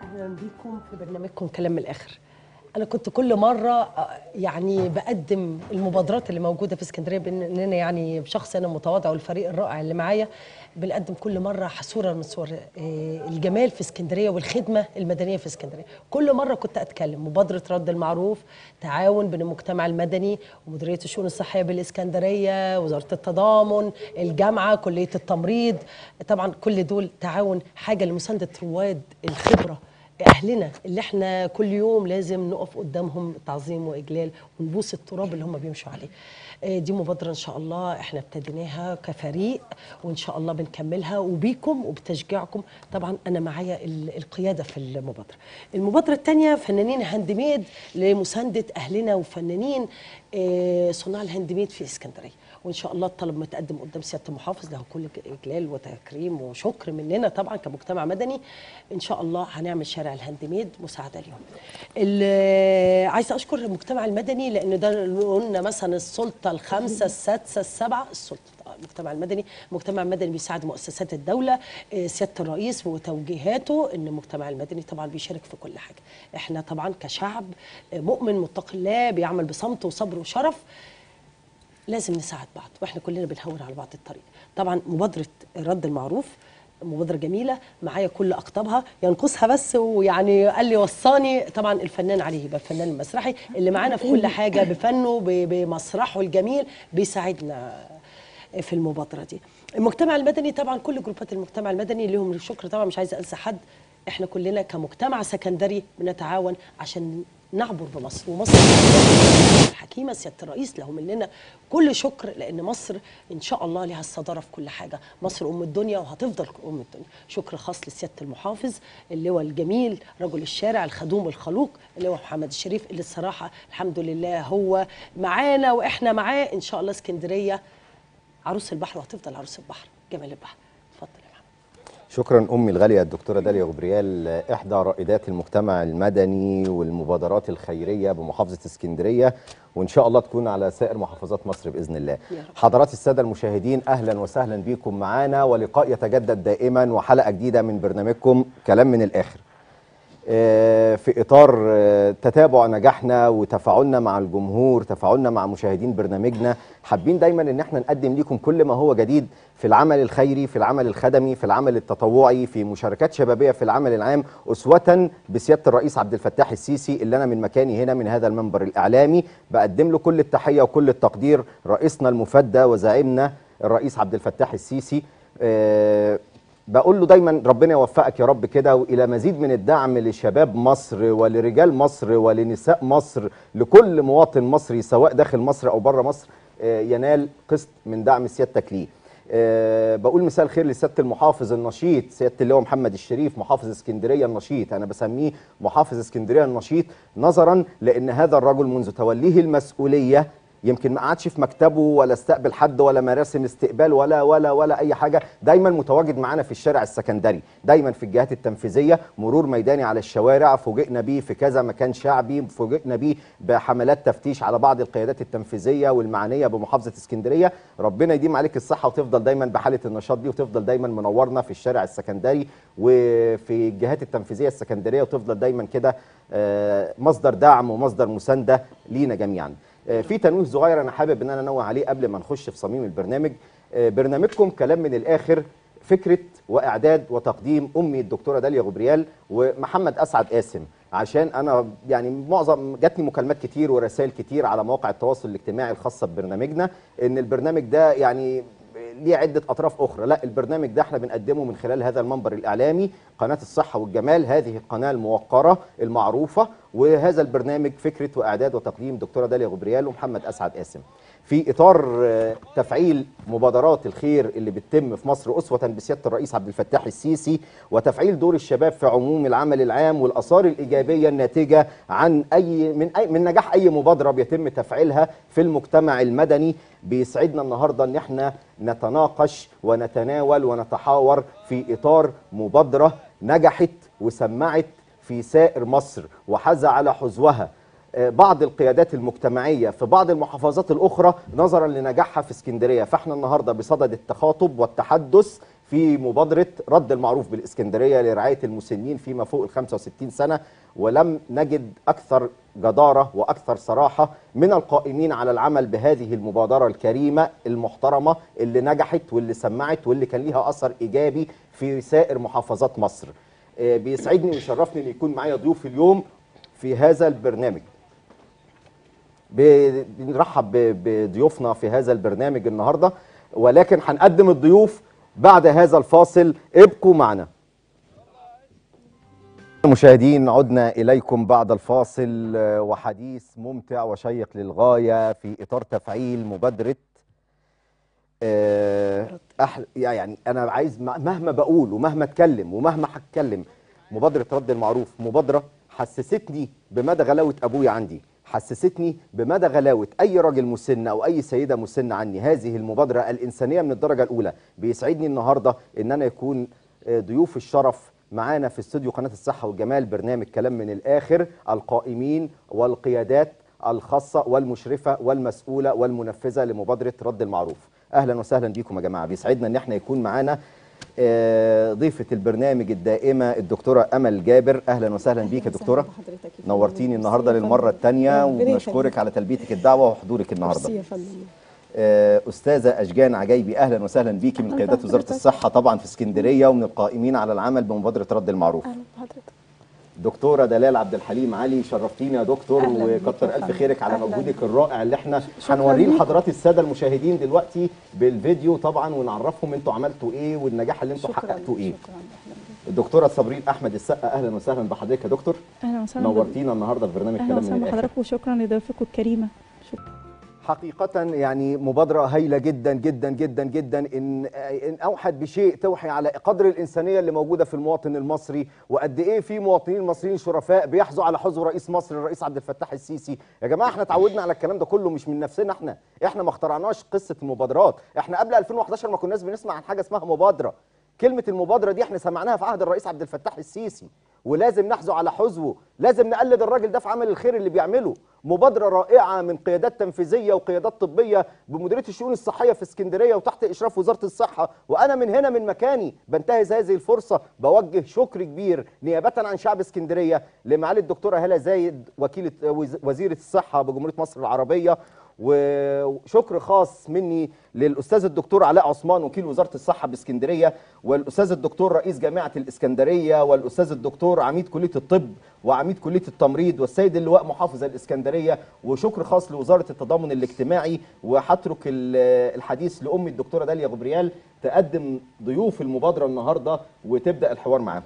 اهلا بيكم في برنامجكم كلام من الاخر انا كنت كل مره آه، يعني بقدم المبادرات اللي موجوده في اسكندريه باننا يعني بشخص انا متواضع والفريق الرائع اللي معايا بنقدم كل مره صوره من صور آه، الجمال في اسكندريه والخدمه المدنيه في اسكندريه كل مره كنت اتكلم مبادره رد المعروف تعاون بين المجتمع المدني ومديريه الشؤون الصحيه بالاسكندريه وزاره التضامن الجامعه كليه التمريض طبعا كل دول تعاون حاجه لمسانده رواد الخبره اهلنا اللي احنا كل يوم لازم نقف قدامهم تعظيم واجلال ونبوس التراب اللي هم بيمشوا عليه آه، دي مبادره ان شاء الله احنا ابتديناها كفريق وان شاء الله بنكملها وبيكم وبتشجيعكم طبعا انا معايا ال- القياده في المبادره المبادره الثانيه فنانين هاند ميد لمسانده اهلنا وفنانين آه، صناع الهاند ميد في اسكندريه وان شاء الله الطلب متقدم قدام سياده المحافظ له كل اجلال وتكريم وشكر مننا طبعا كمجتمع مدني ان شاء الله هنعمل شارع الهاند ميد مساعده ليهم ال- عايزه اشكر المجتمع المدني لان ده اللي قلنا مثلا السلطه الخامسه السادسه السابعه السلطه المجتمع المدني المجتمع المدني بيساعد مؤسسات الدولة آه، سيادة الرئيس وتوجيهاته ان المجتمع المدني طبعا بيشارك في كل حاجة احنا طبعا كشعب آه، مؤمن متقي الله بيعمل بصمت وصبر وشرف لازم نساعد بعض واحنا كلنا بنهون على بعض الطريق طبعا مبادره رد المعروف مبادرة جميلة معايا كل أقطابها ينقصها بس ويعني قال لي وصاني طبعا الفنان علي هبة الفنان المسرحي اللي معانا في كل حاجة بفنه ب- بمسرحه الجميل بيساعدنا في المبادرة دي المجتمع المدني طبعا كل جروبات المجتمع المدني لهم الشكر طبعا مش عايزة أنسى حد احنا كلنا كمجتمع سكندري بنتعاون عشان نعبر بمصر ومصر الحكيمه سياده الرئيس له مننا كل شكر لان مصر ان شاء الله لها الصداره في كل حاجه مصر ام الدنيا وهتفضل ام الدنيا شكر خاص لسياده المحافظ اللواء الجميل رجل الشارع الخدوم الخلوق اللواء محمد الشريف اللي الصراحه الحمد لله هو معانا واحنا معاه ان شاء الله اسكندريه عروس البحر وهتفضل عروس البحر جمال البحر اتفضل يا محمد شكرا امي الغاليه الدكتوره داليا غبريال احدى رائدات المجتمع المدني والمبادرات الخيريه بمحافظه اسكندريه وان شاء الله تكون على سائر محافظات مصر باذن الله. يا رب. حضرات الساده المشاهدين اهلا وسهلا بكم معانا ولقاء يتجدد دائما وحلقه جديده من برنامجكم كلام من الاخر. آه، في اطار آه، تتابع نجاحنا وتفاعلنا مع الجمهور تفاعلنا مع مشاهدين برنامجنا حابين دايما ان احنا نقدم لكم كل ما هو جديد في العمل الخيري في العمل الخدمي في العمل التطوعي في مشاركات شبابيه في العمل العام اسوه بسياده الرئيس عبد الفتاح السيسي اللي انا من مكاني هنا من هذا المنبر الاعلامي بقدم له كل التحيه وكل التقدير رئيسنا المفدى وزعيمنا الرئيس عبد الفتاح السيسي آه، بقول له دايما ربنا يوفقك يا رب كده والى مزيد من الدعم لشباب مصر ولرجال مصر ولنساء مصر لكل مواطن مصري سواء داخل مصر او بره مصر آه، ينال قسط من دعم سيادتك ليه. آه، بقول مساء الخير لسياده المحافظ النشيط سياده اللواء محمد الشريف محافظ اسكندريه النشيط انا بسميه محافظ اسكندريه النشيط نظرا لان هذا الرجل منذ توليه المسؤوليه يمكن ما قعدش في مكتبه ولا استقبل حد ولا مراسم استقبال ولا ولا ولا اي حاجه دايما متواجد معانا في الشارع السكندري دايما في الجهات التنفيذيه مرور ميداني على الشوارع فوجئنا بيه في كذا مكان شعبي فوجئنا بيه بحملات تفتيش على بعض القيادات التنفيذيه والمعنيه بمحافظه اسكندريه ربنا يديم عليك الصحه وتفضل دايما بحاله النشاط دي وتفضل دايما منورنا في الشارع السكندري وفي الجهات التنفيذيه السكندريه وتفضل دايما كده آه، مصدر دعم ومصدر مسانده لينا جميعا آه، في تنويه صغير انا حابب ان انا انوه عليه قبل ما نخش في صميم البرنامج آه، برنامجكم كلام من الاخر فكره واعداد وتقديم امي الدكتوره داليا غبريال ومحمد اسعد قاسم عشان انا يعني معظم جاتني مكالمات كتير ورسائل كتير على مواقع التواصل الاجتماعي الخاصه ببرنامجنا ان البرنامج ده يعني ليه عده اطراف اخرى لا البرنامج ده احنا بنقدمه من خلال هذا المنبر الاعلامي قناه الصحه والجمال هذه القناه الموقره المعروفه وهذا البرنامج فكره واعداد وتقديم دكتوره داليا غبريال ومحمد اسعد قاسم في اطار آه، تفعيل مبادرات الخير اللي بتتم في مصر اسوه بسياده الرئيس عبد الفتاح السيسي وتفعيل دور الشباب في عموم العمل العام والاثار الايجابيه الناتجه عن اي من أي من نجاح اي مبادره بيتم تفعيلها في المجتمع المدني بيسعدنا النهارده ان احنا نتناقش ونتناول ونتحاور في اطار مبادره نجحت وسمعت في سائر مصر وحاز على حذوها آه، بعض القيادات المجتمعيه في بعض المحافظات الاخرى نظرا لنجاحها في اسكندريه فاحنا النهارده بصدد التخاطب والتحدث في مبادره رد المعروف بالاسكندريه لرعايه المسنين فيما فوق ال 65 سنه ولم نجد اكثر جداره واكثر صراحه من القائمين على العمل بهذه المبادره الكريمه المحترمه اللي نجحت واللي سمعت واللي كان ليها اثر ايجابي في سائر محافظات مصر. آه، بيسعدني ويشرفني ان يكون معايا ضيوف اليوم في هذا البرنامج. ب- بنرحب ب- بضيوفنا في هذا البرنامج النهارده ولكن هنقدم الضيوف بعد هذا الفاصل ابقوا معنا. مشاهدين عدنا إليكم بعد الفاصل آه، وحديث ممتع وشيق للغاية في إطار تفعيل مبادرة آه، أحل يعني أنا عايز م- مهما بقول ومهما أتكلم ومهما هتكلم مبادرة رد المعروف مبادرة حسستني بمدى غلاوة أبويا عندي حسستني بمدى غلاوة أي راجل مسن أو أي سيدة مسنة عني هذه المبادرة الإنسانية من الدرجة الأولى بيسعدني النهاردة إن أنا يكون آه، ضيوف الشرف معانا في استوديو قناة الصحة والجمال برنامج كلام من الآخر القائمين والقيادات الخاصة والمشرفة والمسؤولة والمنفذة لمبادرة رد المعروف أهلا وسهلا بيكم يا جماعة بيسعدنا إن احنا يكون معانا آه، ضيفة البرنامج الدائمة الدكتورة أمل جابر أهلا وسهلا بيك يا دكتورة حضرتك يا فندم. نورتيني النهاردة ميرسي يا للمرة فندم. الثانية ربنا يخليك. وبنشكرك على تلبيتك الدعوة وحضورك النهاردة ميرسي يا فندم آه، أستاذة أشجان عجايبي أهلا وسهلا بيكي من أهلا قيادات وزارة بحضرتك. الصحة طبعا في اسكندرية ومن القائمين على العمل بمبادرة رد المعروف اهلا بحضرتك دكتورة دلال عبد الحليم علي شرفتيني يا دكتور أهلاً بيك وكتر يا ألف فندم. خيرك على أهلاً. مجهودك الرائع اللي احنا شكراً هنوريه ليك. لحضرات السادة المشاهدين دلوقتي بالفيديو طبعا ونعرفهم انتوا عملتوا ايه والنجاح اللي انتوا شكرا حققتوا ايه شكرا اهلا بيك الدكتورة صابرين أحمد السقا أهلا وسهلا بحضرتك يا دكتور اهلا وسهلا نورتينا النهارده في برنامج اهلا كلام من وسهلا الآخر بحضرتك وشكرا لضيوفكم الكريمه شكرا حقيقة يعني مبادرة هايلة جدا جدا جدا جدا إن إن أوحد بشيء توحي على قدر الإنسانية اللي موجودة في المواطن المصري وقد إيه في مواطنين مصريين شرفاء بيحظوا على حظو رئيس مصر الرئيس عبد الفتاح السيسي يا جماعة إحنا اتعودنا على الكلام ده كله مش من نفسنا إحنا إحنا ما اخترعناش قصة المبادرات إحنا قبل 2011 ما كناش بنسمع عن حاجة اسمها مبادرة كلمة المبادرة دي احنا سمعناها في عهد الرئيس عبد الفتاح السيسي ولازم نحذو على حذوه لازم نقلد الراجل ده في عمل الخير اللي بيعمله مبادرة رائعة من قيادات تنفيذية وقيادات طبية بمديرية الشؤون الصحية في اسكندرية وتحت إشراف وزارة الصحة وأنا من هنا من مكاني بنتهز هذه الفرصة بوجه شكر كبير نيابة عن شعب اسكندرية لمعالي الدكتورة هالة زايد وكيلة وز- وزيرة الصحة بجمهورية مصر العربية وشكر خاص مني للاستاذ الدكتور علاء عثمان وكيل وزاره الصحه باسكندريه والاستاذ الدكتور رئيس جامعه الاسكندريه والاستاذ الدكتور عميد كليه الطب وعميد كليه التمريض والسيد اللواء محافظ الاسكندريه وشكر خاص لوزاره التضامن الاجتماعي وهترك ال- الحديث لامي الدكتوره داليا غبريال تقدم ضيوف المبادره النهارده وتبدا الحوار معاهم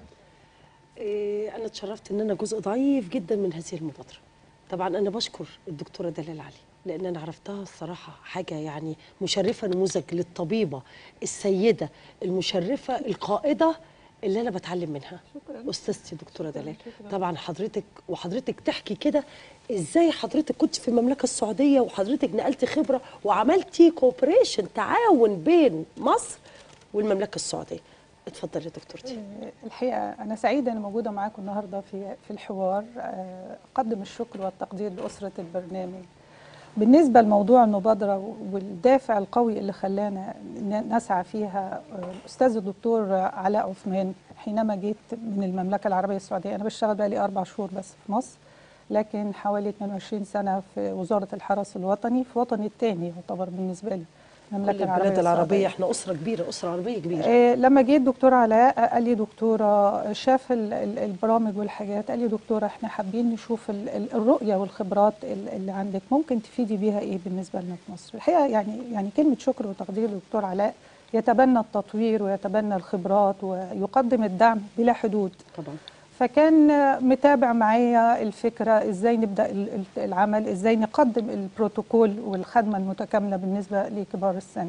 إيه، أنا اتشرفت إن أنا جزء ضعيف جدا من هذه المبادرة. طبعا أنا بشكر الدكتورة دلال علي لأن أنا عرفتها الصراحة حاجة يعني مشرفة نموذج للطبيبة السيدة المشرفة القائدة اللي أنا بتعلم منها. شكراً. أستاذتي دكتورة دلال. شكراً. طبعا حضرتك وحضرتك تحكي كده إزاي حضرتك كنت في المملكة السعودية وحضرتك نقلتي خبرة وعملتي كوبريشن تعاون بين مصر والمملكة السعودية. اتفضلي يا دكتورتي. الحقيقه انا سعيده اني موجوده معاكم النهارده في في الحوار آه، اقدم الشكر والتقدير لاسره البرنامج بالنسبه لموضوع المبادره والدافع القوي اللي خلانا ن- نسعى فيها آه، الاستاذ الدكتور علاء عثمان حينما جيت من المملكه العربيه السعوديه انا بشتغل بقالي اربع شهور بس في مصر لكن حوالي 22 سنه في وزاره الحرس الوطني في وطني الثاني يعتبر بالنسبه لي كل المملكه العربيه البلاد العربية السعودية. احنا أسرة كبيرة أسرة عربية كبيرة إيه لما جيت دكتور علاء قال لي دكتوره شاف ال- ال- البرامج والحاجات قال لي دكتوره احنا حابين نشوف ال- ال- الرؤيه والخبرات ال- اللي عندك ممكن تفيدي بيها ايه بالنسبه لنا في مصر الحقيقه يعني يعني كلمه شكر وتقدير لدكتور علاء يتبنى التطوير ويتبنى الخبرات ويقدم الدعم بلا حدود طبعا فكان متابع معايا الفكرة ازاي نبدأ ال- ال- العمل ازاي نقدم البروتوكول والخدمة المتكاملة بالنسبة لكبار السن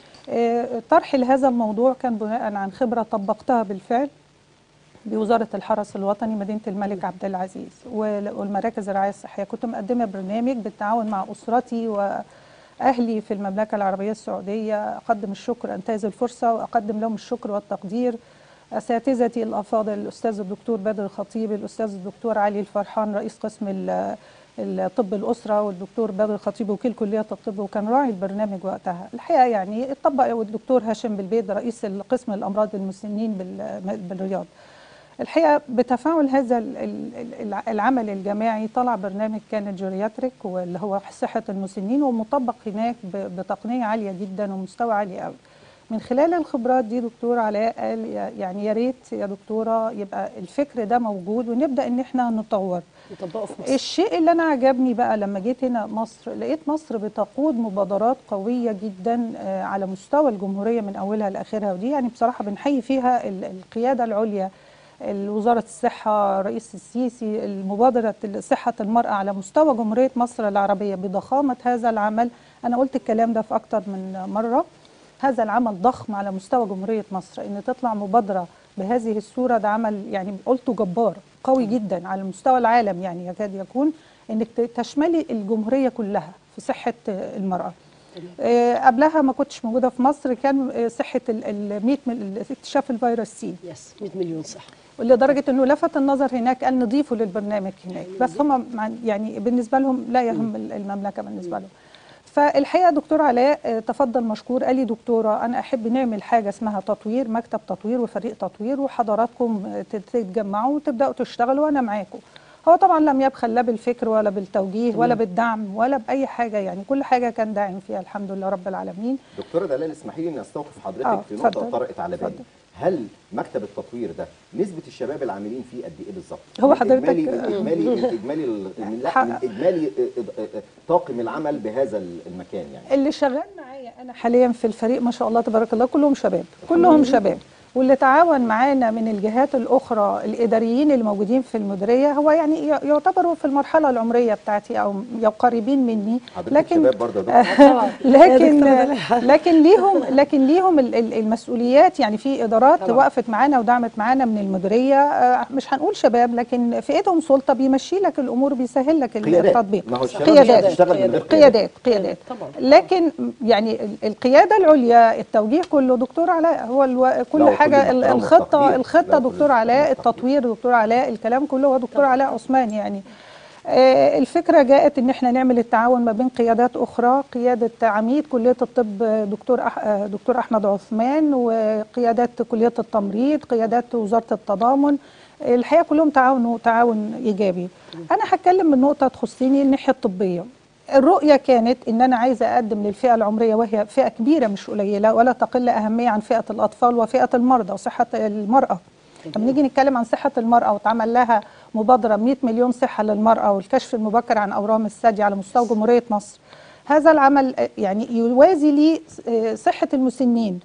آه، طرحي لهذا الموضوع كان بناء عن خبرة طبقتها بالفعل بوزارة الحرس الوطني مدينة الملك عبد العزيز وال- والمراكز الرعاية الصحية كنت مقدمة برنامج بالتعاون مع أسرتي وأهلي في المملكة العربية السعودية أقدم الشكر أنتهز الفرصة وأقدم لهم الشكر والتقدير اساتذتي الافاضل الاستاذ الدكتور بدر الخطيب الاستاذ الدكتور علي الفرحان رئيس قسم ال- طب الاسره والدكتور بدر خطيب وكيل كليه الطب وكان راعي البرنامج وقتها الحقيقه يعني اتطبق والدكتور هاشم بالبيد رئيس قسم الامراض المسنين بال- بالرياض الحقيقه بتفاعل هذا ال- ال- ال- العمل الجماعي طلع برنامج كان الجيرياتريك واللي هو صحه المسنين ومطبق هناك ب- بتقنيه عاليه جدا ومستوى عالي قوي من خلال الخبرات دي دكتور علاء قال يا- يعني يا ريت يا دكتوره يبقى الفكر ده موجود ونبدا ان احنا نطور نطبقه في مصر الشيء اللي انا عجبني بقى لما جيت هنا مصر لقيت مصر بتقود مبادرات قويه جدا آه، على مستوى الجمهوريه من اولها لاخرها ودي يعني بصراحه بنحيي فيها ال- القياده العليا وزاره الصحه رئيس السيسي المبادره صحه المراه على مستوى جمهوريه مصر العربيه بضخامه هذا العمل انا قلت الكلام ده في اكتر من مره هذا العمل ضخم على مستوى جمهوريه مصر ان تطلع مبادره بهذه الصوره ده عمل يعني قلته جبار قوي جدا على مستوى العالم يعني يكاد يكون انك ت- تشملي الجمهوريه كلها في صحه آه، المراه آه، قبلها ما كنتش موجوده في مصر كان آه، صحه ال- ال 100 مل- اكتشاف الفيروس سي يس 100 مليون صح لدرجه انه لفت النظر هناك قال نضيفه للبرنامج هناك بس هم مع- يعني بالنسبه لهم لا يهم ال- المملكه بالنسبه لهم فالحقيقه دكتور علاء آه، تفضل مشكور قال لي دكتوره انا احب نعمل حاجه اسمها تطوير مكتب تطوير وفريق تطوير وحضراتكم آه، تت- تتجمعوا وتبداوا تشتغلوا وانا معاكم هو طبعا لم يبخل لا بالفكر ولا بالتوجيه ولا بالدعم ولا باي حاجه يعني كل حاجه كان داعم فيها الحمد لله رب العالمين دكتوره دلال اسمحي لي اني استوقف حضرتك آه، في نقطه اتفضل. طرقت على بالي اتفضل. هل مكتب التطوير ده نسبه الشباب العاملين فيه قد ايه بالظبط هو من حضرتك- اجمالي من اجمالي من اجمالي ال- من, لا من حق- اجمالي آه، آه، آه، طاقم العمل بهذا المكان يعني اللي شغال معايا انا حاليا في الفريق ما شاء الله تبارك الله كلهم شباب كلهم شباب واللي تعاون معانا من الجهات الاخرى الاداريين اللي موجودين في المديريه هو يعني ي- يعتبروا في المرحله العمريه بتاعتي او يو- قريبين مني حضرتك شباب برضه يا دكتور طبعا لكن يا دكتورة دلال. لكن ليهم لكن ليهم ال- ال- المسؤوليات يعني في ادارات طبعا. وقفت معانا ودعمت معانا من المديريه آه، مش هنقول شباب لكن في ايدهم سلطه بيمشي لك الامور بيسهل لك قيادات التطبيق ما هو الشباب مش قيادات. هتشتغل من غير قيادات قيادات طبعا. لكن يعني ال- القياده العليا التوجيه كله دكتور علاء هو الو... كل لا، وكل حاجه ال- الاحترام الخطه والتقدير. لا، الخطه كل دكتور علاء الاحترام والتقدير. التطوير دكتور علاء الكلام كله هو دكتور علاء عثمان يعني آه، الفكره جاءت ان احنا نعمل التعاون ما بين قيادات اخرى قياده عميد كليه الطب آه، دكتور أح... آه، دكتور احمد عثمان وقيادات كليه التمريض قيادات وزاره التضامن الحقيقه كلهم تعاونوا تعاون ايجابي انا هتكلم من نقطه تخصني الناحيه الطبيه الرؤيه كانت ان انا عايزه اقدم للفئه العمريه وهي فئه كبيره مش قليله ولا تقل اهميه عن فئه الاطفال وفئه المرضى وصحه المراه لما نيجي نتكلم عن صحه المراه واتعمل لها مبادره 100 مليون صحه للمراه والكشف المبكر عن اورام الثدي على مستوى جمهوريه مصر هذا العمل آه، يعني يوازي لي آه، صحه المسنين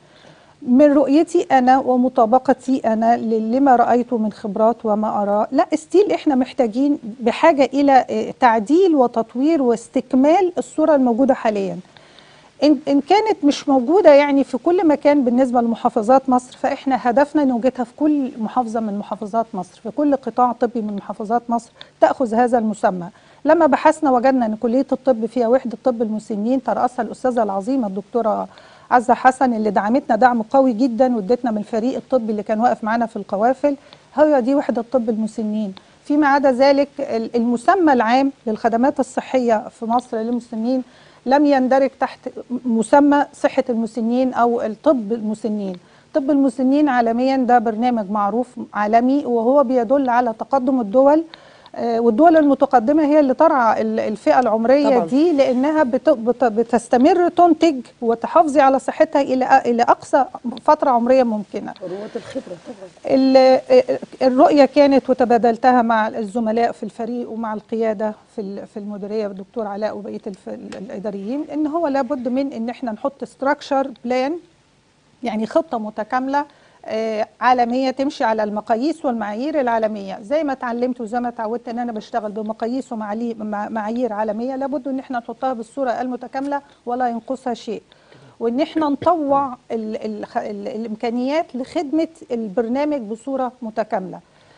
من رؤيتي انا ومطابقتي انا ل- لما رايته من خبرات وما اراه لا استيل احنا محتاجين بحاجه الى آه، تعديل وتطوير واستكمال الصوره الموجوده حاليا إن, إن كانت مش موجودة يعني في كل مكان بالنسبة لمحافظات مصر فإحنا هدفنا نوجدها في كل محافظة من محافظات مصر في كل قطاع طبي من محافظات مصر تأخذ هذا المسمى لما بحثنا وجدنا أن كلية الطب فيها وحدة طب المسنين ترأسها الأستاذة العظيمة الدكتورة عزة حسن اللي دعمتنا دعم قوي جدا وادتنا من الفريق الطبي اللي كان واقف معانا في القوافل هي دي وحدة طب المسنين فيما عدا ذلك ال- المسمى العام للخدمات الصحية في مصر للمسنين لم يندرج تحت مسمى صحة المسنين أو الطب المسنين طب المسنين عالميا ده برنامج معروف عالمي وهو بيدل على تقدم الدول آه، والدول المتقدمة هي اللي ترعى ال- الفئة العمرية طبعاً. دي لأنها بت- بت- بتستمر تنتج وتحافظي على صحتها إلى إلى أقصى فترة عمرية ممكنة رواد الخبره طبعا ال- الرؤية كانت وتبادلتها مع الزملاء في الفريق ومع القيادة في ال- في المديرية والدكتور علاء وبقية الف- ال- الإداريين إن هو لابد من إن إحنا نحط ستراكشر بلان يعني خطة متكاملة آه، عالمية تمشي على المقاييس والمعايير العالمية زي ما اتعلمت وزي ما اتعودت ان انا بشتغل بمقاييس ومعايير عالمية لابد ان احنا نحطها بالصورة المتكاملة ولا ينقصها شيء وان احنا نطوع ال ال ال الامكانيات لخدمة البرنامج بصورة متكاملة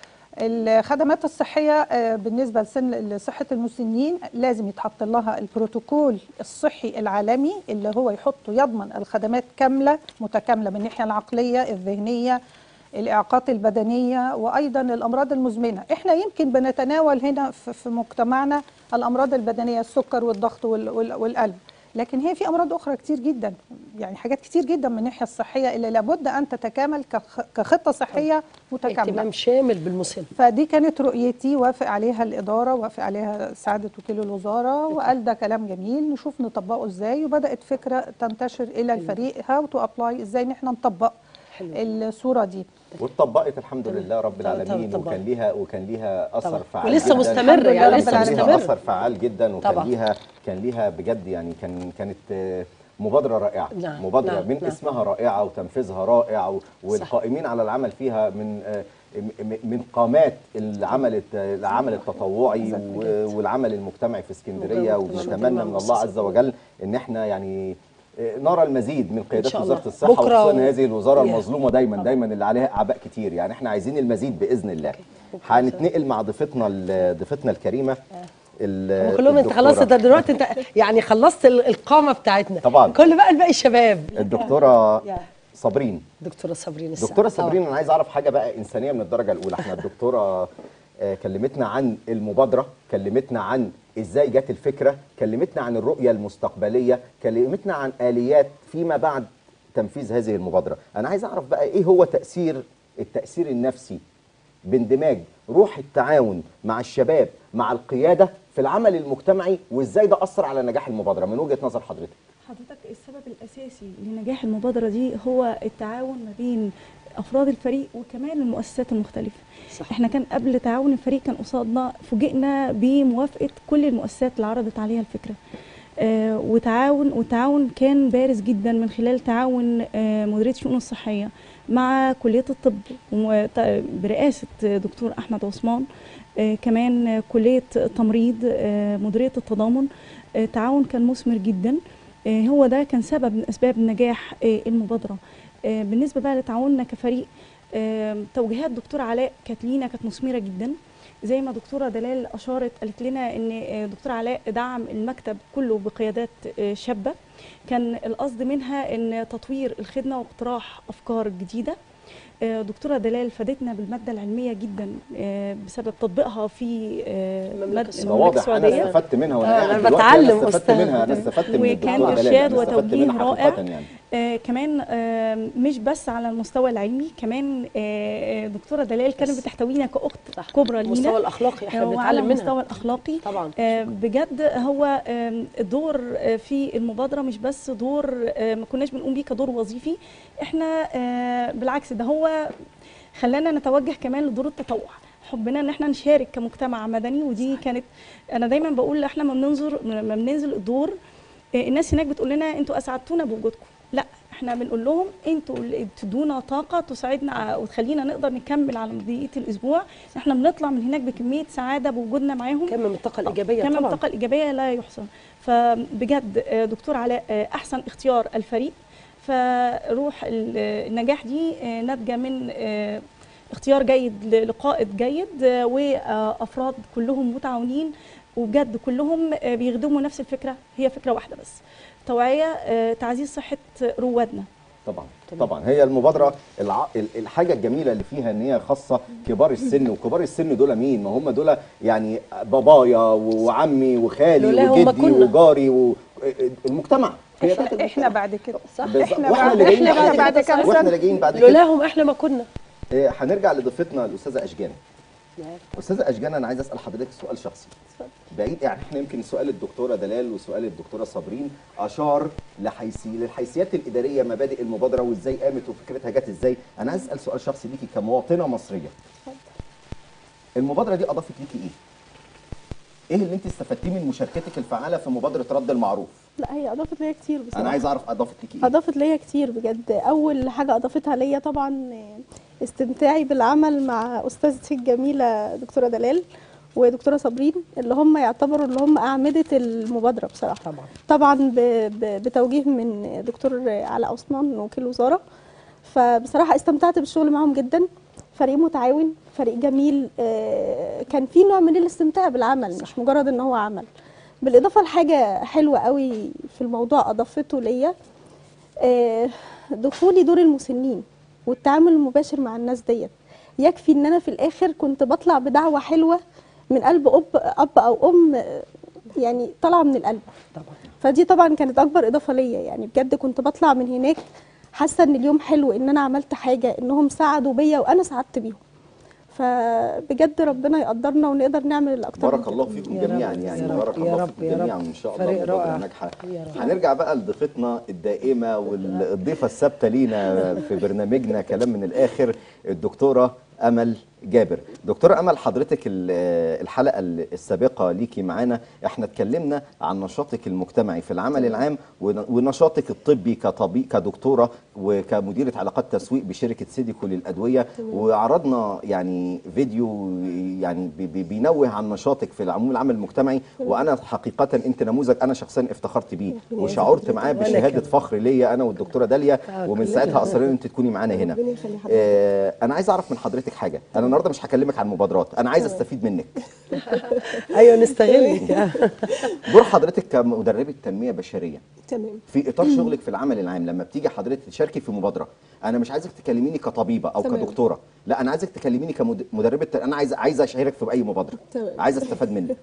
الخدمات الصحية آه، بالنسبة لسن لصحة المسنين لازم يتحط لها البروتوكول الصحي العالمي اللي هو يحط يضمن الخدمات كاملة متكاملة من الناحية العقلية الذهنية الاعاقات البدنيه وايضا الامراض المزمنه احنا يمكن بنتناول هنا في في مجتمعنا الامراض البدنيه السكر والضغط وال- وال- والقلب لكن هي في امراض اخرى كتير جدا يعني حاجات كتير جدا من الناحيه الصحيه اللي لابد ان تتكامل كخ- كخطه صحيه متكامله اهتمام شامل بالمسن فدي كانت رؤيتي وافق عليها الإدارة وافق عليها سعادة وكيل الوزارة وقال ده كلام جميل نشوف نطبقه ازاي وبدأت فكرة تنتشر إلى الفريق هاو تو ابلاي ازاي ان احنا نطبق حلو. الصورة دي واتطبقت الحمد لله رب طب- العالمين طبعا. وكان ليها وكان ليها اثر طبعا. فعال ولسه جدا. مستمرة الحمد يعني لله لسه رب العالمين. ليها مستمرة اثر فعال جدا وكان طبعا. ليها كان ليها بجد يعني كان كانت آه، مبادرة رائعة نعم، مبادرة نعم، من نعم. اسمها رائعة وتنفيذها رائع و- والقائمين على العمل فيها من آه، م- م- من قامات العمل الت- العمل التطوعي و- والعمل المجتمعي في اسكندريه وجودة وبنتمنى من الله المؤسسة. عز وجل ان احنا يعني آه، نرى المزيد من قيادات شاء الله. وزاره الصحه بكرة وخصوصا و- هذه الوزاره يا. المظلومه دايما دايما اللي عليها اعباء كتير يعني احنا عايزين المزيد باذن الله بكرة هنتنقل مع ضيفتنا ال- ضيفتنا الكريمه ال- هم كلهم انت الدكتورة. خلاص ده دلوقتي انت يعني خلصت ال- القامه بتاعتنا طبعاً. كل بقى الباقي شباب الدكتوره يا. صابرين دكتوره صابرين السعد. دكتوره طبعاً. صابرين انا عايز اعرف حاجه بقى انسانيه من الدرجه الاولى احنا الدكتوره آه، كلمتنا عن المبادره كلمتنا عن ازاي جت الفكره كلمتنا عن الرؤيه المستقبليه كلمتنا عن اليات فيما بعد تنفيذ هذه المبادره انا عايز اعرف بقى ايه هو تاثير التاثير النفسي باندماج روح التعاون مع الشباب مع القياده في العمل المجتمعي وازاي ده اثر على نجاح المبادره من وجهه نظر حضرتك حضرتك السبب الأساسي لنجاح المبادرة دي هو التعاون ما بين أفراد الفريق وكمان المؤسسات المختلفة صح. احنا كان قبل تعاون الفريق كان قصادنا فوجئنا بموافقة كل المؤسسات اللي عرضت عليها الفكرة آه وتعاون والتعاون كان بارز جدا من خلال تعاون آه مديرية الشؤون الصحية مع كلية الطب وت- برئاسة دكتور أحمد عثمان آه كمان آه، كلية التمريض آه مديرية التضامن آه تعاون كان مثمر جدا آه، هو ده كان سبب من اسباب نجاح آه، المبادره آه، بالنسبه بقى لتعاوننا كفريق آه، توجيهات دكتور علاء كانت لينا كانت مثمره جدا زي ما دكتوره دلال اشارت قالت لنا ان آه، دكتور علاء دعم المكتب كله بقيادات آه، شابه كان القصد منها ان تطوير الخدمه واقتراح افكار جديده آه، دكتوره دلال فادتنا بالماده العلميه جدا آه، بسبب تطبيقها في آه، المملكة مد- السعودية. ده المملكة واضح انا السعوديه استفدت منها وانا آه، قاعد أنا دلوقتي بتعلم انا استفدت أستاذ. منها انا استفدت من وكان الدكتورة دلال، إرشاد أنا استفدت وتوجيه منها رائع. حقيقة يعني آه كمان آه مش بس على المستوى العلمي كمان آه آه، دكتوره دلال كانت بس. بتحتوينا كاخت صح. كبرى المستوى لينا الاخلاقي احنا وعلى بنتعلم المستوى منها الاخلاقي طبعا آه بجد هو آم، الدور آه، في المبادره مش بس دور آه، ما كناش بنقوم بيه كدور وظيفي احنا آه، بالعكس ده هو خلانا نتوجه كمان لدور التطوع حبنا ان احنا نشارك كمجتمع مدني ودي كانت انا دايما بقول احنا ما بننظر ما بننزل الدور آه، الناس هناك بتقول لنا انتوا اسعدتونا بوجودكم لا احنا بنقول لهم انتوا اللي تدونا طاقه تساعدنا ع- وتخلينا نقدر نكمل على بقيه الاسبوع احنا بنطلع من هناك بكميه سعاده بوجودنا معاهم كم من الطاقه الايجابيه كمان طبعا الطاقه الايجابيه لا يحصى فبجد آه، دكتور علاء آه، احسن اختيار الفريق فروح ال- آه، النجاح دي آه، ناتجه من آه، اختيار جيد ل- لقائد جيد آه، وافراد كلهم متعاونين وبجد كلهم آه، بيخدموا نفس الفكره هي فكره واحده بس توعيه آه، تعزيز صحه روادنا طبعا طبعا هي المبادره الع... ال- الحاجه الجميله اللي فيها ان هي خاصه كبار السن وكبار السن دول مين ما هم دول يعني بابايا وعمي وخالي لولا هم وجدي كنا. وجاري والمجتمع احنا, احنا بعد كده صح بالظبط. احنا واحنا بعد- اللي جايين احنا بعد بعد كده كام واحنا سنة. اللي جايين بعد كده لولاهم احنا ما كنا إيه، هنرجع لضيفتنا الاستاذه اشجان استاذه اشجان انا عايز اسال حضرتك سؤال شخصي بعيد يعني احنا يمكن سؤال الدكتوره دلال وسؤال الدكتوره صابرين اشار لحيثي للحيثيات الاداريه مبادئ المبادره وازاي قامت وفكرتها جت ازاي انا عايز اسال سؤال شخصي ليكي كمواطنه مصريه المبادره دي اضافت ليكي ايه ايه اللي انت استفدتيه من مشاركتك الفعاله في مبادره رد المعروف لا هي اضافت ليا كتير بصراحه انا عايز اعرف اضافت ليكي ايه اضافت ليا كتير بجد اول حاجه اضافتها ليا طبعا استمتاعي بالعمل مع استاذتي الجميله دكتوره دلال ودكتوره صابرين اللي هم يعتبروا اللي هم اعمده المبادره بصراحه طبعا طبعا ب- ب- بتوجيه من دكتور علاء عثمان وكيل الوزاره فبصراحه استمتعت بالشغل معاهم جدا فريق متعاون فريق جميل آه، كان في نوع من الاستمتاع بالعمل مش مجرد ان هو عمل بالاضافه لحاجه حلوه قوي في الموضوع اضافته ليا آه، دخولي دور المسنين والتعامل المباشر مع الناس ديت يكفي ان انا في الاخر كنت بطلع بدعوه حلوه من قلب اب اب او ام آه، يعني طالعه من القلب طبعا فدي طبعا كانت اكبر اضافه ليا يعني بجد كنت بطلع من هناك حاسه ان اليوم حلو ان انا عملت حاجه انهم ساعدوا بيا وانا سعدت بيهم فبجد ربنا يقدرنا ونقدر نعمل الاكتر من بارك كده. الله فيكم يا جميعا رب، يعني يا رب، بارك يا الله رب، فيكم يا جميعا رب. ان شاء الله فريق مبادرة رائع. ناجحه يا رب. هنرجع بقى لضيفتنا الدائمه والضيفه الثابته لينا في برنامجنا كلام من الاخر الدكتوره امل جابر دكتوره امل حضرتك ال- الحلقه السابقه ليكي معانا احنا اتكلمنا عن نشاطك المجتمعي في العمل العام ون- ونشاطك الطبي كطبي كدكتوره وكمديره علاقات تسويق بشركه سيديكو للادويه وعرضنا يعني فيديو يعني بي- بي- بينوه عن نشاطك في العموم العمل المجتمعي وانا حقيقه انت نموذج انا شخصيا افتخرت بيه وشعرت معاه وأنا بشهاده كمان. فخر ليا انا والدكتوره داليا آه، ومن كلنا. ساعتها اصرينا ان انت تكوني معانا هنا ربنا يخلي حضرتك. آه، انا عايز اعرف من حضرتك حاجه انا النهارده مش هكلمك عن مبادرات انا عايز استفيد منك ايوه نستغلك دور حضرتك كمدربه تنميه بشريه تمام في اطار شغلك في العمل العام لما بتيجي حضرتك تشاركي في مبادره انا مش عايزك تكلميني كطبيبه او تمام. كدكتوره لا انا عايزك تكلميني كمدربه انا عايز عايز اشارك في اي مبادره تمام. عايز استفاد منك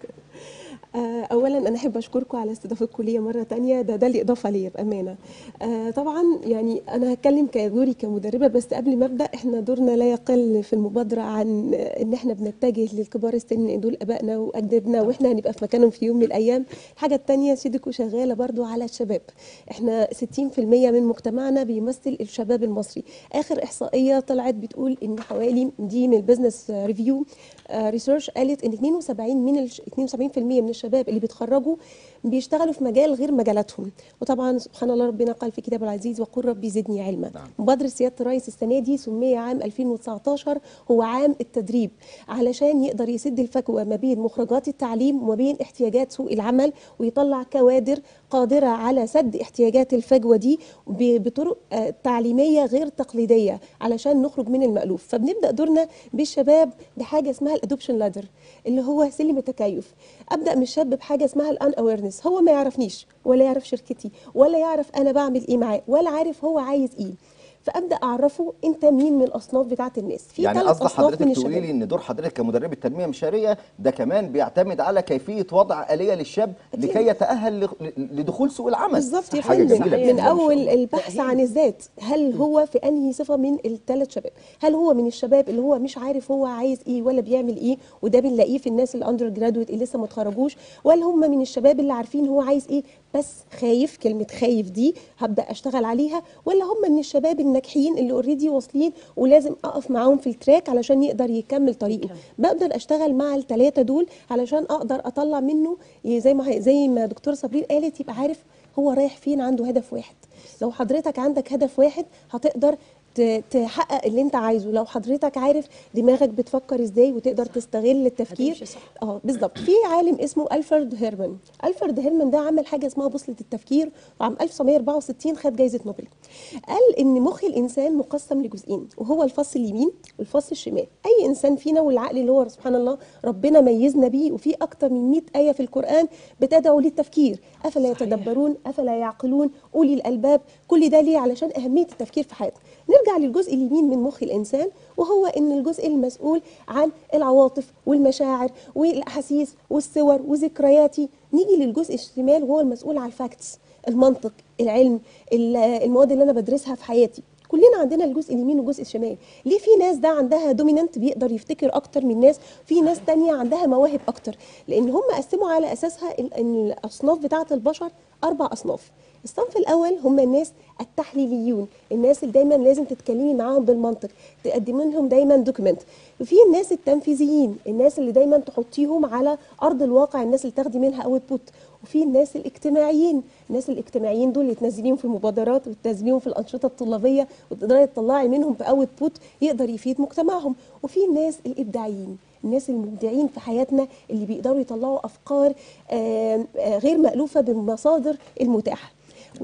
آه، اولا انا احب اشكركم على استضافتكم ليا مره تانية ده ده اللي اضافه ليا بامانه آه، طبعا يعني انا هتكلم كدوري كمدربه بس قبل ما ابدا احنا دورنا لا يقل في المبادره عن آه، ان احنا بنتجه للكبار السن دول ابائنا واجدادنا واحنا هنبقى في مكانهم في يوم من الايام الحاجه الثانيه سيدكو شغاله برضو على الشباب احنا 60% من مجتمعنا بيمثل الشباب المصري اخر احصائيه طلعت بتقول ان حوالي دي من البيزنس ريفيو ريسيرش قالت ان 72 من الش- 72% من الشباب اللي بيتخرجوا بيشتغلوا في مجال غير مجالاتهم وطبعا سبحان الله ربنا قال في كتابه العزيز وقل ربي زدني علما نعم. مبادره سياده الرئيس السنه دي سمي عام 2019 هو عام التدريب علشان يقدر يسد الفجوه ما بين مخرجات التعليم وما بين احتياجات سوق العمل ويطلع كوادر قادره على سد احتياجات الفجوه دي ب- بطرق آه، تعليميه غير تقليديه علشان نخرج من المألوف فبنبدا دورنا بالشباب بحاجه اسمها الادوبشن لادر اللي هو سلم التكيف ابدا من الشاب بحاجه اسمها الان اويرنس هو ما يعرفنيش ولا يعرف شركتي ولا يعرف انا بعمل ايه معاه ولا عارف هو عايز ايه فابدا اعرفه انت مين من الاصناف بتاعه الناس في يعني ثلاث قصد اصناف حضرتك من تقولي الشباب لي ان دور حضرتك كمدربه تنميه بشريه ده كمان بيعتمد على كيفيه وضع اليه للشاب لكي يتاهل لخ- لدخول سوق العمل بالظبط يا حاجه فندم جميله من جدا ما شاء اول الله. البحث عن الذات هل هو في انهي صفه من الثلاث شباب هل هو من الشباب اللي هو مش عارف هو عايز ايه ولا بيعمل ايه وده بنلاقيه في الناس الاندر جرادويت اللي لسه ما اتخرجوش ولا هم من الشباب اللي عارفين هو عايز ايه بس خايف كلمه خايف دي هبدا اشتغل عليها ولا هم من الشباب الناجحين اللي اوريدي واصلين ولازم اقف معاهم في التراك علشان يقدر يكمل طريقه بقدر اشتغل مع الثلاثه دول علشان اقدر اطلع منه زي ما زي ما دكتوره صابرين قالت يبقى عارف هو رايح فين عنده هدف واحد لو حضرتك عندك هدف واحد هتقدر ت- تحقق اللي انت عايزه لو حضرتك عارف دماغك بتفكر ازاي وتقدر تستغل التفكير هتمشي صح. اه بالظبط في عالم اسمه الفرد هيرمان الفرد هيرمان ده عمل حاجه اسمها بوصله التفكير وعام 1964 خد جائزه نوبل قال ان مخ الانسان مقسم لجزئين وهو الفص اليمين والفص الشمال اي انسان فينا والعقل اللي هو سبحان الله ربنا ميزنا بيه وفي اكتر من 100 ايه في القران بتدعو للتفكير افلا يتدبرون افلا يعقلون اولي الالباب كل ده ليه علشان اهميه التفكير في حياتنا نرجع للجزء اليمين من مخ الانسان وهو ان الجزء المسؤول عن العواطف والمشاعر والاحاسيس والصور وذكرياتي نيجي للجزء الشمال وهو المسؤول عن الفاكتس المنطق العلم ال- المواد اللي انا بدرسها في حياتي كلنا عندنا الجزء اليمين والجزء الشمال ليه في ناس ده عندها دومينانت بيقدر يفتكر اكتر من ناس في ناس تانية عندها مواهب اكتر لان هم قسموا على اساسها ال- ان الاصناف بتاعه البشر اربع اصناف الصنف الاول هم الناس التحليليون الناس اللي دايما لازم تتكلمي معاهم بالمنطق تقدمي لهم دايما دوكيمنت وفي الناس التنفيذيين الناس اللي دايما تحطيهم على ارض الواقع الناس اللي تاخدي منها اوت بوت وفي الناس الاجتماعيين الناس الاجتماعيين دول اللي تنزليهم في المبادرات وتنزليهم في الانشطه الطلابيه وتقدري تطلعي منهم في اوت بوت يقدر يفيد مجتمعهم وفي الناس الابداعيين الناس المبدعين في حياتنا اللي بيقدروا يطلعوا افكار آه، آه، غير مألوفه بالمصادر المتاحه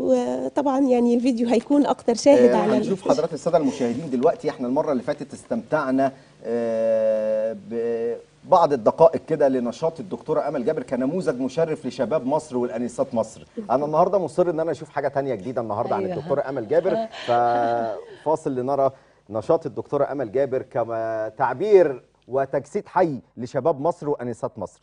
وطبعا يعني الفيديو هيكون اكتر شاهد آه، على هنشوف حضرات الساده المشاهدين دلوقتي احنا المره اللي فاتت استمتعنا آه، ببعض الدقائق كده لنشاط الدكتوره امل جابر كنموذج مشرف لشباب مصر والانسات مصر انا النهارده مصر ان انا اشوف حاجه تانية جديده النهارده عن أيوة. الدكتوره امل جابر ففاصل لنرى نشاط الدكتوره امل جابر كما تعبير وتجسيد حي لشباب مصر وانسات مصر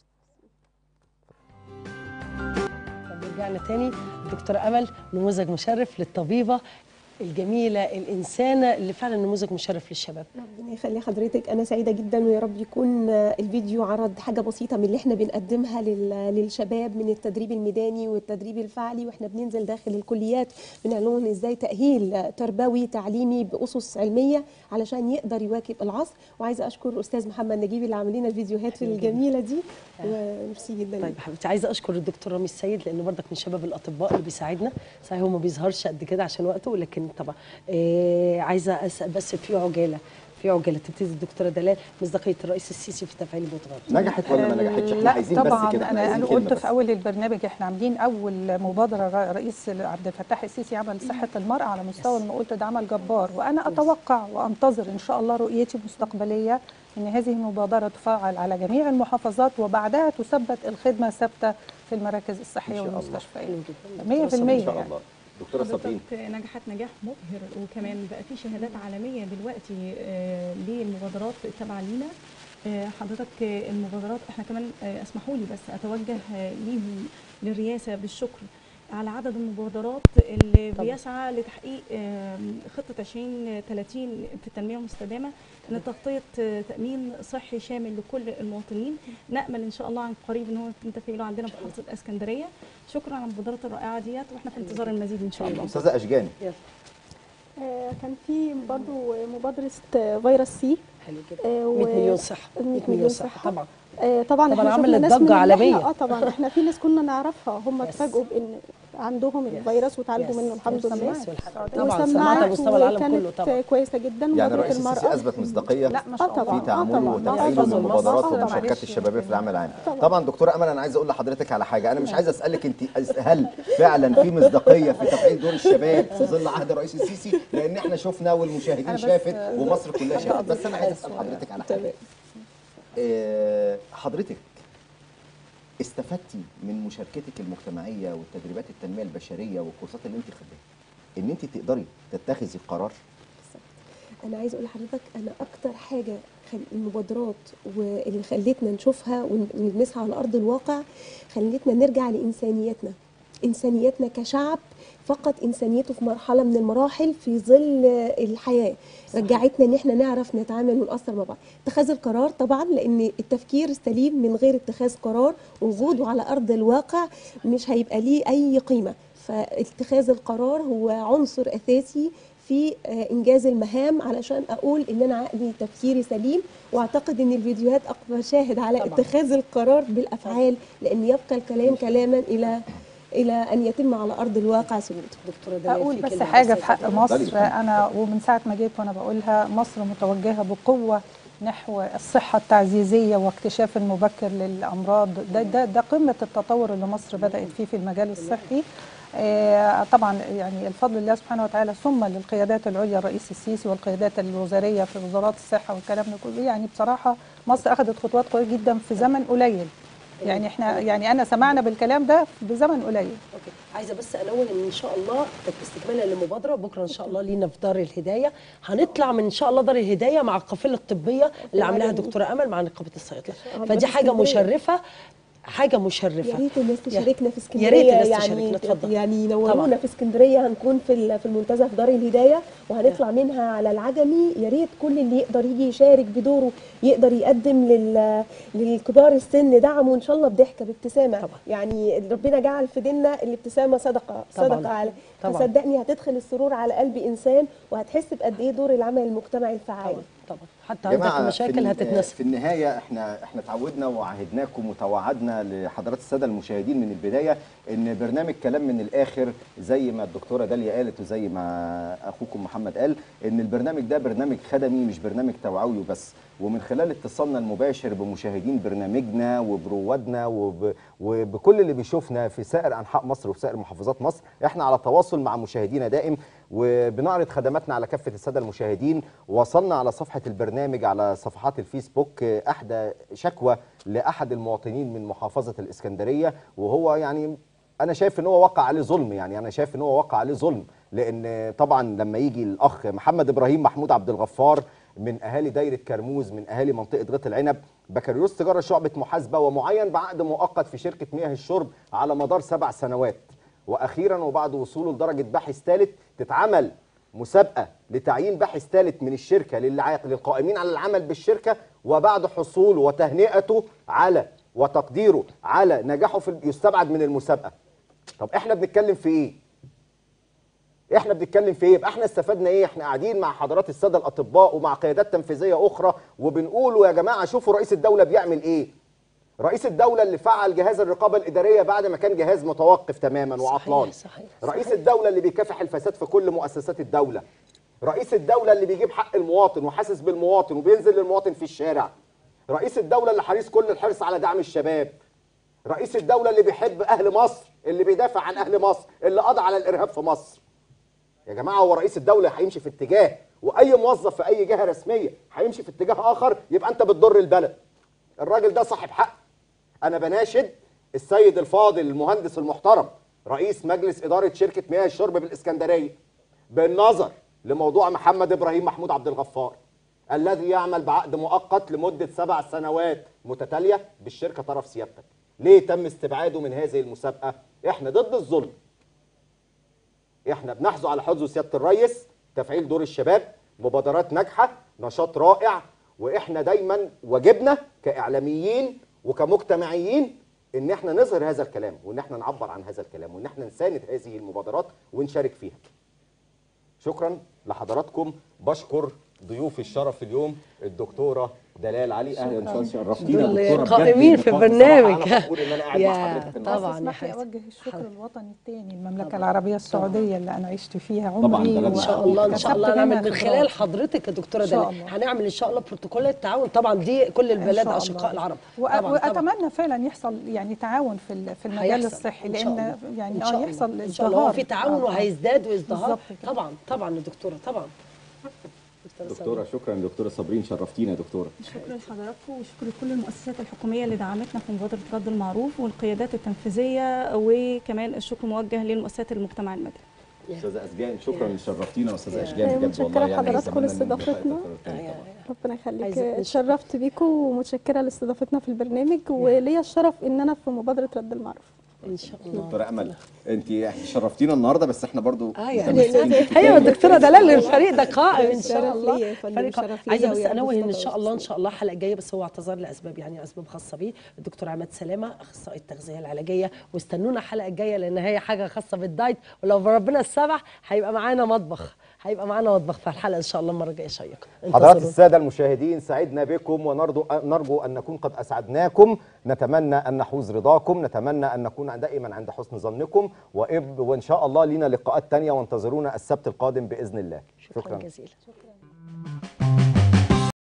طب رجعنا تاني دكتورة أمل نموذج مشرف للطبيبة الجميلة الإنسانة اللي فعلا نموذج مشرف للشباب ربنا يخلي حضرتك انا سعيده جدا ويا رب يكون آه، الفيديو عرض حاجه بسيطه من اللي احنا بنقدمها لل- للشباب من التدريب الميداني والتدريب الفعلي واحنا بننزل داخل الكليات بنعلمهم ازاي تاهيل آه، تربوي تعليمي باسس علميه علشان يقدر يواكب العصر وعايزه اشكر استاذ محمد نجيب اللي عامل لنا الفيديوهات الجميله دي وميرسي جدا طيب حبيبتي عايزة أشكر الدكتور رامي السيد لأنه برضك من شباب الأطباء اللي بيساعدنا صحيح هو ما بيظهرش قد كده عشان وقته لكن طبعا إيه عايزة أسأل بس في عجالة في عجالة تبتدي الدكتورة دلال مصداقية الرئيس السيسي في تفعيل البطولات نجحت ولا ما نجحتش احنا لا عايزين طبعا بس كده احنا انا عايزين انا كلمة قلت بس. في اول البرنامج احنا عاملين اول مبادره را- رئيس عبد الفتاح السيسي عمل صحه المراه على مستوى ما قلت ده عمل جبار وانا اتوقع وانتظر ان شاء الله رؤيتي المستقبليه ان هذه المبادره تفعل على جميع المحافظات وبعدها تثبت الخدمه ثابته في المراكز الصحيه إن شاء الله. والمستشفيات حلو جدا 100% دكتورة صبري. ان شاء يعني. الله دكتوره صابرين حضرتك نجحت نجاح مبهر وكمان بقى في شهادات عالميه دلوقتي آه، للمبادرات التابعه لينا آه، حضرتك آه، المبادرات احنا كمان آه، اسمحوا لي بس اتوجه آه، ليهم للرئاسه بالشكر على عدد المبادرات اللي طبعا. بيسعى لتحقيق آم، خطه 2030 في التنميه المستدامه ان تغطيه آه، تامين صحي شامل لكل المواطنين نامل ان شاء الله عن قريب ان هو يتم تفعيله عندنا في محافظه الاسكندريه شكرا على المبادرات الرائعه ديت واحنا في انتظار المزيد ان شاء الله استاذه اشجان آه، كان في برضو مبادرة آه، فيروس سي حلو جدا آه، و- 100 مليون صحة 100 مليون صحة. طبعا آه، طبعا طبعاً احنا عملت شفنا ناس ضجة من اللي عالمية. احنا اه طبعا احنا في ناس كنا نعرفها هم Yes. اتفاجئوا بان عندهم الفيروس وتعالجوا منه الحمد لله Yes. طبعا سمعت وسماعات على مستوى العالم كله وكانت طبعا كويسه جدا يعني مبادرة الرئيس السيسي المرأة اثبت مصداقيه لا ما آه شاء الله طبعاً. في تعامله طبعاً. وتفعيله طبعاً. للمبادرات طبعاً. ومشاركه معلش. الشبابيه في العمل العام طبعاً. طبعا دكتوره امل انا عايز اقول لحضرتك على حاجه انا مش عايز اسالك انت هل فعلا في مصداقيه في تفعيل دور الشباب في ظل عهد الرئيس السيسي لان احنا شفنا والمشاهدين أنا بس- شافت ومصر كلها شافت بس انا عايز اسال حضرتك على حاجه آه، حضرتك استفدتي من مشاركتك المجتمعيه والتدريبات التنميه البشريه والكورسات اللي انت خدتها ان انت تقدري تتخذي قرار انا عايزه اقول لحضرتك انا اكتر حاجه خل... المبادرات واللي خلتنا نشوفها ون- ونلمسها على ارض الواقع خلتنا نرجع لانسانيتنا انسانيتنا كشعب فقط انسانيته في مرحله من المراحل في ظل الحياه رجعتنا ان احنا نعرف نتعامل ونأثر مع بعض اتخاذ القرار طبعا لان التفكير السليم من غير اتخاذ قرار وجوده على ارض الواقع مش هيبقى ليه اي قيمه فاتخاذ القرار هو عنصر اساسي في آه، انجاز المهام علشان اقول ان انا عقلي تفكيري سليم واعتقد ان الفيديوهات اقوى شاهد على طبعاً. اتخاذ القرار بالافعال لان يبقى الكلام كلاما الى الى ان يتم على ارض الواقع سجوده دكتورة دلال اقول في بس كلمة حاجه بس في حق اتفضلي. مصر اتفضلي. انا ومن ساعه ما جيت وانا بقولها مصر متوجهه بقوه نحو الصحه التعزيزيه واكتشاف المبكر للامراض ده ده ده قمه التطور اللي مصر بدات فيه في المجال الصحي آه، طبعا يعني الفضل لله سبحانه وتعالى ثم للقيادات العليا الرئيس السيسي والقيادات الوزاريه في وزارات الصحه والكلام ده كله يعني بصراحه مصر اخذت خطوات قويه جدا في زمن قليل يعني احنا يعني انا سمعنا بالكلام ده بزمن قليل اوكي عايزه بس انوه ان ان شاء الله استكمالا للمبادره بكره ان شاء الله لينا في دار الهدايه هنطلع من ان شاء الله دار الهدايه مع القافله الطبيه اللي عاملاها دكتوره امل مع نقابه الصيادله الله فدي حاجه اسكندرية. مشرفه حاجه يا مشرفه ريت الناس تشاركنا في يا اسكندريه ريت الناس يعني تشاركنا، اتفضل. يعني ينورونا طبعا. في اسكندريه هنكون في ال- في المنتزه في دار الهدايه وهنطلع منها على العجمي يا ريت كل اللي يقدر يجي يشارك بدوره يقدر يقدم لل للكبار السن دعم وان شاء الله بضحكه بابتسامه طبعا. يعني ربنا جعل في ديننا الابتسامه صدقه طبعا. صدقه على طبعا. فصدقني هتدخل السرور على قلب انسان وهتحس بقد ايه دور العمل المجتمعي الفعال طبعا طبعا حتى عندك جماعة مشاكل في, الن- هتتنسى في النهاية احنا احنا اتعودنا وعهدناكم وتوعدنا لحضرات السادة المشاهدين من البداية ان برنامج كلام من الاخر زي ما الدكتورة داليا قالت وزي ما اخوكم محمد قال ان البرنامج ده برنامج خدمي مش برنامج توعوي وبس ومن خلال اتصالنا المباشر بمشاهدين برنامجنا وبروادنا وب... وبكل اللي بيشوفنا في سائر انحاء مصر وفي سائر محافظات مصر احنا على تواصل مع مشاهدينا دائم وبنعرض خدماتنا على كافه الساده المشاهدين وصلنا على صفحه البرنامج على صفحات الفيسبوك احدى شكوى لاحد المواطنين من محافظه الاسكندريه وهو يعني انا شايف ان هو وقع عليه ظلم يعني انا شايف ان هو وقع عليه ظلم لان طبعا لما يجي الاخ محمد ابراهيم محمود عبد الغفار من اهالي دايره كرموز من اهالي منطقه غيط العنب بكالوريوس تجاره شعبه محاسبه ومعين بعقد مؤقت في شركه مياه الشرب على مدار سبع سنوات واخيرا وبعد وصوله لدرجه باحث ثالث تتعمل مسابقه لتعيين باحث ثالث من الشركه للع- للقائمين على العمل بالشركه وبعد حصوله وتهنئته على وتقديره على نجاحه في يستبعد من المسابقه طب احنا بنتكلم في ايه احنا بنتكلم في ايه يبقى احنا استفدنا ايه احنا قاعدين مع حضرات الساده الاطباء ومع قيادات تنفيذيه اخرى وبنقولوا يا جماعه شوفوا رئيس الدوله بيعمل ايه رئيس الدوله اللي فعل جهاز الرقابه الاداريه بعد ما كان جهاز متوقف تماما وعطلان صحيح، رئيس الدوله اللي بيكافح الفساد في كل مؤسسات الدوله رئيس الدوله اللي بيجيب حق المواطن وحاسس بالمواطن وبينزل للمواطن في الشارع رئيس الدوله اللي حريص كل الحرص على دعم الشباب رئيس الدوله اللي بيحب اهل مصر اللي بيدافع عن اهل مصر اللي قضى على الارهاب في مصر يا جماعه هو رئيس الدوله هيمشي في اتجاه واي موظف في اي جهه رسميه هيمشي في اتجاه اخر يبقى انت بتضر البلد الراجل ده صاحب حق انا بناشد السيد الفاضل المهندس المحترم رئيس مجلس اداره شركه مياه الشرب بالاسكندريه بالنظر لموضوع محمد ابراهيم محمود عبد الغفار الذي يعمل بعقد مؤقت لمده سبع سنوات متتاليه بالشركه طرف سيادتك ليه تم استبعاده من هذه المسابقه احنا ضد الظلم احنا بنحظو على حظو سياده الريس تفعيل دور الشباب مبادرات ناجحه نشاط رائع واحنا دايما واجبنا كاعلاميين وكمجتمعيين ان احنا نظهر هذا الكلام وان احنا نعبر عن هذا الكلام وان احنا نساند هذه المبادرات ونشارك فيها شكرا لحضراتكم بشكر ضيوف الشرف اليوم الدكتوره دلال علي اهلا وسهلا شرفتينا دول دكتورة بجد. قائمين في بصراحة البرنامج. أنا فخور ان انا قاعد مع يا حضرتك النهاردة. طبعاً. يا اسمحي حياتي. اوجه الشكر حاضر. الوطني الثاني المملكه العربيه السعوديه اللي انا عشت فيها عمري طبعاً بلدنا. ان شاء الله ان شاء الله واكتسبت نعمل منها من خبرات. خلال حضرتك يا دكتوره إن شاء دلال الله. هنعمل ان شاء الله بروتوكول التعاون طبعا دي كل إن البلاد شاء اشقاء الله. العرب وأ- طبعا طبعا واتمنى فعلا يحصل يعني تعاون في ال- في المجال هيحصل. الصحي إن شاء لان الله. يعني إن اه شاء الله. يحصل ان شاء الله هو ازدهار في تعاون آه. وهيزداد وازدهار بالظبط كده. طبعا طبعا يا دكتوره طبعا دكتورة دكتوره شكرا دكتوره صابرين شرفتينا يا دكتوره شكرا لحضراتكم وشكرا لكل المؤسسات الحكوميه اللي دعمتنا في مبادره رد المعروف والقيادات التنفيذيه وكمان الشكر موجه للمؤسسات المجتمع المدني استاذه اسجان شكرا شرفتينا استاذه يا. اشجان بجد متشكرة والله يعني حضراتكم زماننا لاستضافتنا. طبعاً. ربنا يخليك عايزة- اتشرفت بيكم ومتشكره لاستضافتنا في البرنامج وليا الشرف ان انا في مبادره رد المعروف ان شاء الله دكتوره امل انت شرفتينا النهارده بس احنا برضو اه يعني متمسكين بيكي ايوه جامد. الدكتوره دلال الفريق ده قائم ان شاء شرف الله ليا يا فندم، فريق قائم. شرف عايزه ليا بس ويعني انوه ان بالصدى شاء الله ان والسلام. شاء الله الحلقه الجايه بس هو اعتذر لاسباب يعني اسباب خاصه بيه الدكتور عماد سلامه اخصائي التغذيه العلاجيه واستنونا الحلقه الجايه لان هي حاجه خاصه بالدايت ولو ربنا السمح هيبقى معانا مطبخ هيبقى معانا مطبخ في الحلقه ان شاء الله المره الجايه شيقه حضرات انتظرونا. الساده المشاهدين سعدنا بكم ونرجو نرجو ان نكون قد اسعدناكم نتمنى ان نحوز رضاكم نتمنى ان نكون دائما عند حسن ظنكم وإب وان شاء الله لينا لقاءات تانية وانتظرونا السبت القادم باذن الله شكرا جزيلا